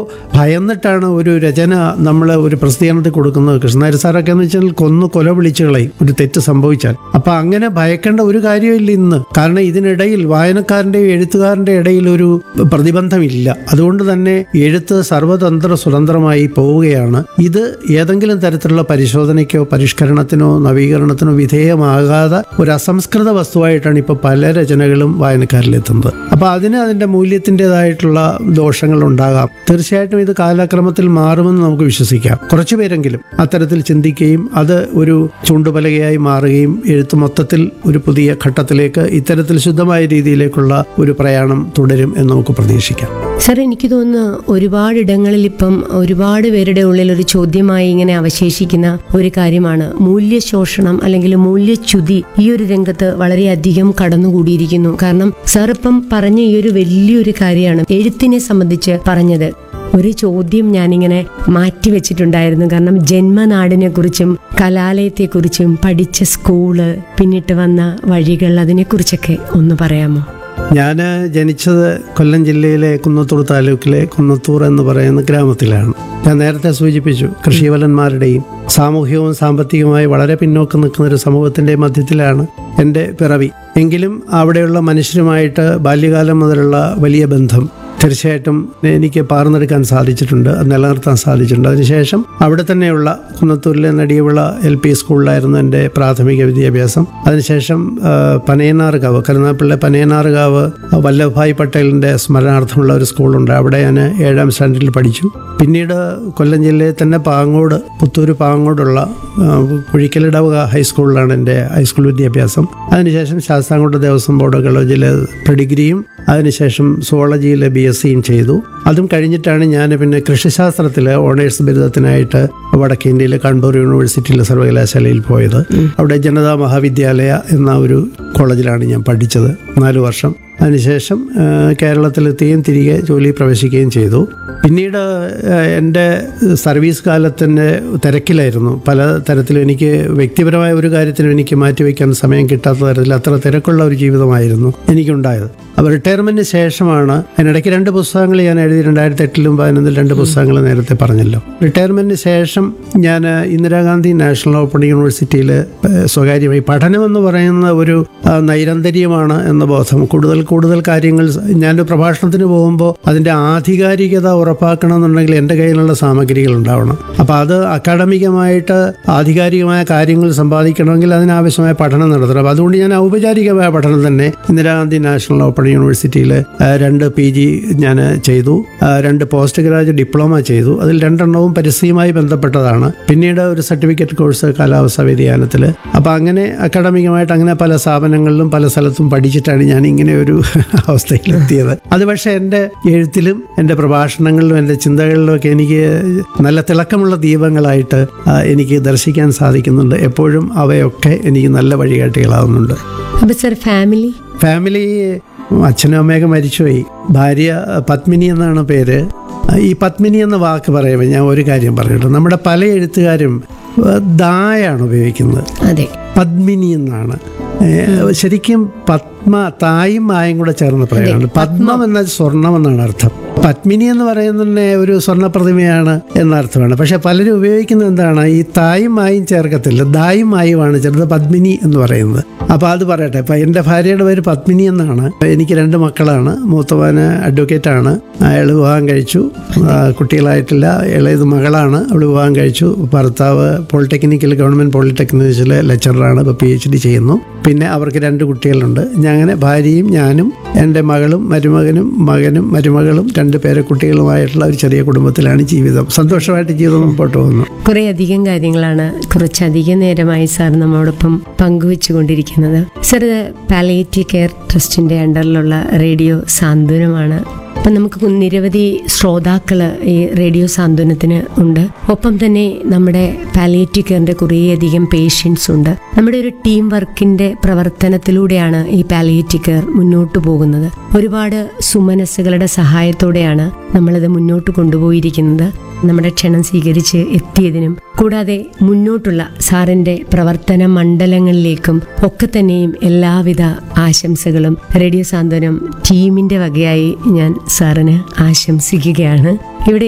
ഭയന്നിട്ടാണ് ഒരു രചന നമ്മൾ ഒരു പ്രസിദ്ധീകരണത്തിൽ കൊടുക്കുന്നത് കൃഷ്ണനായർ സാറൊക്കെ എന്ന് വെച്ചാൽ കൊന്നു കൊല വിളിച്ചു കളയും ഒരു തെറ്റ് സംഭവിച്ചാൽ അപ്പൊ അങ്ങനെ ഭയക്കേണ്ട ഒരു കാര്യമില്ല ഇന്ന് കാരണം ഇതിനിടയിൽ വായനക്കാരൻ്റെയും എഴുത്തുകാരൻ്റെ ഇടയിൽ ഒരു പ്രതിബന്ധമില്ല അതുകൊണ്ട് തന്നെ എഴുത്ത് സർവതന്ത്ര സ്വതന്ത്രമായി പോവുകയാണ് ഇത് ഏതെങ്കിലും തരത്തിലുള്ള പരിശോധനയ്ക്കോ പരിഷ്കരണത്തിനോ നവീകരണത്തിനോ വിധേയമാകാതെ ഒരു അസംസ്കൃത വസ്തുവായിട്ടാണ് ഇപ്പോൾ പല രചനകളും വായനക്കാരിലെത്തുന്നത് അപ്പോൾ അതിന് അതിൻ്റെ മൂല്യത്തിൻ്റെതായിട്ടുള്ള ദോഷങ്ങൾ ഉണ്ടാകാം തീർച്ചയായിട്ടും ഇത് കാലക്രമത്തിൽ മാറുമെന്ന് നമുക്ക് വിശ്വസിക്കാം കുറച്ചു പേരെങ്കിലും അത്തരത്തിൽ ചിന്തിക്കുകയും അത് ഒരു ചൂണ്ടുപലകയായി മാറുകയും എഴുത്ത് മൊത്തത്തിൽ ഒരു പുതിയ ഘട്ടത്തിലേക്ക് ഇത്തരത്തിൽ ശുദ്ധമായ രീതിയിലേക്കുള്ള ഒരു പ്രയാണം തുടരും എന്ന് നമുക്ക് പ്രതീക്ഷിക്കാം സർ എനിക്ക് തോന്നുന്നു ഒരുപാടിടങ്ങളിൽ ഇപ്പം ഒരുപാട് പേരുടെ ഉള്ളിൽ ഒരു ചോദ്യമായി ഇങ്ങനെ അവശേഷിക്കുന്ന ഒരു കാര്യമാണ് മൂല്യശോഷണം അല്ലെങ്കിൽ മൂല്യച്യുതി ഈ ഒരു രംഗത്ത് വളരെയധികം കടന്നുകൂടിയിരിക്കുന്നു കാരണം സാർ ഇപ്പം പറഞ്ഞ ഈ ഒരു വലിയൊരു കാര്യമാണ് എഴുത്തിനെ സംബന്ധിച്ച് പറഞ്ഞത് ഒരു ചോദ്യം ഞാനിങ്ങനെ മാറ്റിവെച്ചിട്ടുണ്ടായിരുന്നു കാരണം ജന്മനാടിനെ കുറിച്ചും കലാലയത്തെക്കുറിച്ചും പഠിച്ച സ്കൂള് പിന്നിട്ട് വന്ന വഴികൾ അതിനെക്കുറിച്ചൊക്കെ ഒന്ന് പറയാമോ ഞാൻ ജനിച്ചത് കൊല്ലം ജില്ലയിലെ കുന്നത്തൂർ താലൂക്കിലെ കുന്നത്തൂർ എന്ന് പറയുന്ന ഗ്രാമത്തിലാണ് ഞാൻ നേരത്തെ സൂചിപ്പിച്ചു കൃഷിവലന്മാരുടെയും സാമൂഹികവും സാമ്പത്തികവുമായി വളരെ പിന്നോക്കം നിൽക്കുന്ന ഒരു സമൂഹത്തിൻ്റെ മധ്യത്തിലാണ് എൻ്റെ പിറവി എങ്കിലും അവിടെയുള്ള മനുഷ്യരുമായിട്ട് ബാല്യകാലം മുതലുള്ള വലിയ ബന്ധം തീർച്ചയായിട്ടും എനിക്ക് പാർന്നെടുക്കാൻ സാധിച്ചിട്ടുണ്ട് അത് നിലനിർത്താൻ സാധിച്ചിട്ടുണ്ട് അതിനുശേഷം അവിടെ തന്നെയുള്ള കുന്നത്തൂരിലെ നടിയവിള എൽ പി സ്കൂളിലായിരുന്നു എൻ്റെ പ്രാഥമിക വിദ്യാഭ്യാസം അതിനുശേഷം ആ, പനയനാർകാവ് കരുനാപ്പിള്ളെ പനയനാർകാവ് വല്ലഭായ് പട്ടേലിൻ്റെ സ്മരണാർത്ഥമുള്ള ഒരു സ്കൂളുണ്ട് അവിടെ ഞാൻ ഏഴാം സ്റ്റാൻഡേർഡിൽ പഠിച്ചു പിന്നീട് കൊല്ലം ജില്ലയിൽ തന്നെ പാങ്ങോട് പുത്തൂര് പാങ്ങോടുള്ള ആ, കുഴിക്കലിടവക ഹൈസ്കൂളിലാണ് എൻ്റെ ഹൈസ്കൂൾ വിദ്യാഭ്യാസം അതിനുശേഷം ശാസ്താംകോട്ട ദേവസ്വം ബോർഡ് കോളേജിൽ ഡിഗ്രിയും അതിനുശേഷം സുവോളജിയിൽ ബി എസ് സിയും ചെയ്തു അതും കഴിഞ്ഞിട്ടാണ് ഞാൻ പിന്നെ കൃഷിശാസ്ത്രത്തിൽ ഓണേഴ്സ് ബിരുദത്തിനായിട്ട് വടക്കേ ഇന്ത്യയിലെ കണ്ണൂർ യൂണിവേഴ്സിറ്റിയിലെ സർവകലാശാലയിൽ പോയത് അവിടെ ജനതാ മഹാവിദ്യാലയ എന്ന ഒരു കോളേജിലാണ് ഞാൻ പഠിച്ചത് നാല് വർഷം അതിനുശേഷം ആ, കേരളത്തിലെത്തുകയും തിരികെ ജോലി പ്രവേശിക്കുകയും ചെയ്തു പിന്നീട് ആ, എൻ്റെ സർവീസ് കാലത്തിൻ്റെ തിരക്കിലായിരുന്നു പല തരത്തിലും എനിക്ക് വ്യക്തിപരമായ ഒരു കാര്യത്തിനും എനിക്ക് മാറ്റിവെക്കാൻ സമയം കിട്ടാത്ത തരത്തിൽ അത്ര തിരക്കുള്ള ഒരു ജീവിതമായിരുന്നു എനിക്കുണ്ടായത് അപ്പോൾ റിട്ടയർമെൻറ്റിന് ശേഷമാണ് അതിനിടയ്ക്ക് രണ്ട് പുസ്തകങ്ങൾ ഞാൻ എഴുതി രണ്ടായിരത്തി എട്ടിലും പതിനൊന്നിൽ രണ്ട് പുസ്തകങ്ങൾ നേരത്തെ പറഞ്ഞല്ലോ റിട്ടയർമെൻറ്റിന് ശേഷം ഞാൻ ഇന്ദിരാഗാന്ധി നാഷണൽ ഓപ്പൺ യൂണിവേഴ്സിറ്റിയിൽ ഏഹ്, സ്വകാര്യമായി പഠനമെന്ന് പറയുന്ന ഒരു ആ, നൈരന്തര്യമാണ് എന്ന ബോധം കൂടുതൽ കൂടുതൽ കാര്യങ്ങൾ സ- ഞാനൊരു പ്രഭാഷണത്തിന് പോകുമ്പോൾ അതിൻ്റെ ആധികാരികത ഉറപ്പാക്കണമെന്നുണ്ടെങ്കിൽ എൻ്റെ കയ്യിലുള്ള സാമഗ്രികൾ ഉണ്ടാവണം അപ്പോൾ അത് അക്കാഡമികമായിട്ട് ആധികാരികമായ കാര്യങ്ങൾ സമ്പാദിക്കണമെങ്കിൽ അതിനാവശ്യമായ പഠനം നടത്തണം അപ്പോൾ അതുകൊണ്ട് ഞാൻ ഔപചാരികമായ പഠനം തന്നെ ഇന്ദിരാഗാന്ധി നാഷണൽ ഓപ്പൺ യൂണിവേഴ്സിറ്റിയിൽ ആ, രണ്ട് പി ജി ഞാൻ ചെയ്തു ആ, രണ്ട് പോസ്റ്റ് ഗ്രാജുവേറ്റ് ഡിപ്ലോമ ചെയ്തു അതിൽ രണ്ടെണ്ണവും പരിസ്ഥിതിയുമായി ബന്ധപ്പെട്ടതാണ് പിന്നീട് ഒരു സർട്ടിഫിക്കറ്റ് കോഴ്സ് കാലാവസ്ഥാ വ്യതിയാനത്തിൽ അപ്പോൾ അങ്ങനെ അക്കാഡമികമായിട്ട് അങ്ങനെ പല സ്ഥാപനങ്ങളിലും പല സ്ഥലത്തും പഠിച്ചിട്ടാണ് ഞാൻ ഇങ്ങനെ ഒരു അവസ്ഥയിലെത്തിയത് അത് പക്ഷേ എൻ്റെ എഴുത്തിലും എൻ്റെ പ്രഭാഷണങ്ങളിലും എൻ്റെ ചിന്തകളിലും ഒക്കെ എനിക്ക് നല്ല തിളക്കമുള്ള ദീപങ്ങളായിട്ട് ആ, എനിക്ക് ദർശിക്കാൻ സാധിക്കുന്നുണ്ട് എപ്പോഴും അവയൊക്കെ എനിക്ക് നല്ല വഴികാട്ടികളാവുന്നുണ്ട് അപ്പൊ സർ ഫാമിലി ഫാമിലി അച്ഛനും അമ്മയൊക്കെ മരിച്ചുപോയി ഭാര്യ പത്മിനി എന്നാണ് പേര് ഈ പത്മിനി എന്ന വാക്ക് പറയുമ്പോൾ ഞാൻ ഒരു കാര്യം പറയട്ടെ നമ്മുടെ പല എഴുത്തുകാരും ഏഹ്, ദായാണ് ഉപയോഗിക്കുന്നത് അതെ പത്മിനി എന്നാണ് ഏഹ്, ശരിക്കും പത്മ തായും മായും കൂടെ ചേർന്ന് പറയുന്നുണ്ട് പത്മം എന്നാൽ സ്വർണം എന്നാണ് അർത്ഥം പത്മിനി എന്ന് പറയുന്നതിനെ ഒരു സ്വർണ്ണ പ്രതിമയാണ് എന്നർത്ഥമാണ് പക്ഷെ പലരും ഉപയോഗിക്കുന്നത് എന്താണ് ഈ തായും മായും ചേർക്കത്തില്ല ദായും മായുമാണ് ചേർത്ത് പത്മിനി എന്ന് പറയുന്നത് അപ്പോൾ അത് പറയട്ടെ ഇപ്പം എൻ്റെ ഭാര്യയുടെ പേര് പത്മിനി എന്നാണ് എനിക്ക് രണ്ട് മക്കളാണ് മൂത്തവന് അഡ്വക്കേറ്റ് ആണ് അയാൾ വിവാഹം കഴിച്ചു ആ, കുട്ടികളായിട്ടില്ല ഇളയത് മകളാണ് അവൾ വിവാഹം കഴിച്ചു ഭർത്താവ് പോളിടെക്നിക്കൽ ഗവൺമെൻറ് പോളിടെക്നിക്കിലെ ലെക്ചറാണ് ഇപ്പോൾ പി എച്ച് ഡി ചെയ്യുന്നു പിന്നെ അവർക്ക് രണ്ട് കുട്ടികളുണ്ട് ഞങ്ങനെ ഭാര്യയും ഞാനും എൻ്റെ മകളും മരുമകനും മകനും മരുമകളും രണ്ട് പേരക്കുട്ടികളുമായിട്ടുള്ള ഒരു ചെറിയ കുടുംബത്തിലാണ് ജീവിതം സന്തോഷമായിട്ട് ജീവിതം മുമ്പോട്ട് പോകുന്നു കുറെ അധികം കാര്യങ്ങളാണ് കുറച്ചധികം നേരമായി സാർ നമ്മോടൊപ്പം പങ്കുവെച്ചുകൊണ്ടിരിക്കുന്നത് സർ ഇത് പാലിയേറ്റീവ് കെയർ ട്രസ്റ്റിന്റെ അണ്ടറിലുള്ള റേഡിയോ സാന്ത്വനമാണ് അപ്പം നമുക്ക് നിരവധി ശ്രോതാക്കള് ഈ റേഡിയോ സാന്ത്വനത്തിന് ഉണ്ട് ഒപ്പം തന്നെ നമ്മുടെ പാലിയേറ്റീവ് കെയറിന്റെ കുറേയധികം പേഷ്യൻസ് ഉണ്ട് നമ്മുടെ ഒരു ടീം വർക്കിന്റെ പ്രവർത്തനത്തിലൂടെയാണ് ഈ പാലിയേറ്റീവ് കെയർ മുന്നോട്ട് പോകുന്നത് ഒരുപാട് സുമനസ്സുകളുടെ സഹായത്തോടെയാണ് നമ്മളിത് മുന്നോട്ട് കൊണ്ടുപോയിരിക്കുന്നത് നമ്മുടെ ക്ഷണം സ്വീകരിച്ച് എത്തിയതിനും കൂടാതെ മുന്നോട്ടുള്ള സാറിന്റെ പ്രവർത്തന മണ്ഡലങ്ങളിലേക്കും ഒക്കെ തന്നെയും എല്ലാവിധ ആശംസകളും റേഡിയോ സാന്ത്വനം ടീമിന്റെ വകയായി ഞാൻ സാറിന് ആശംസിക്കുകയാണ് ഇവിടെ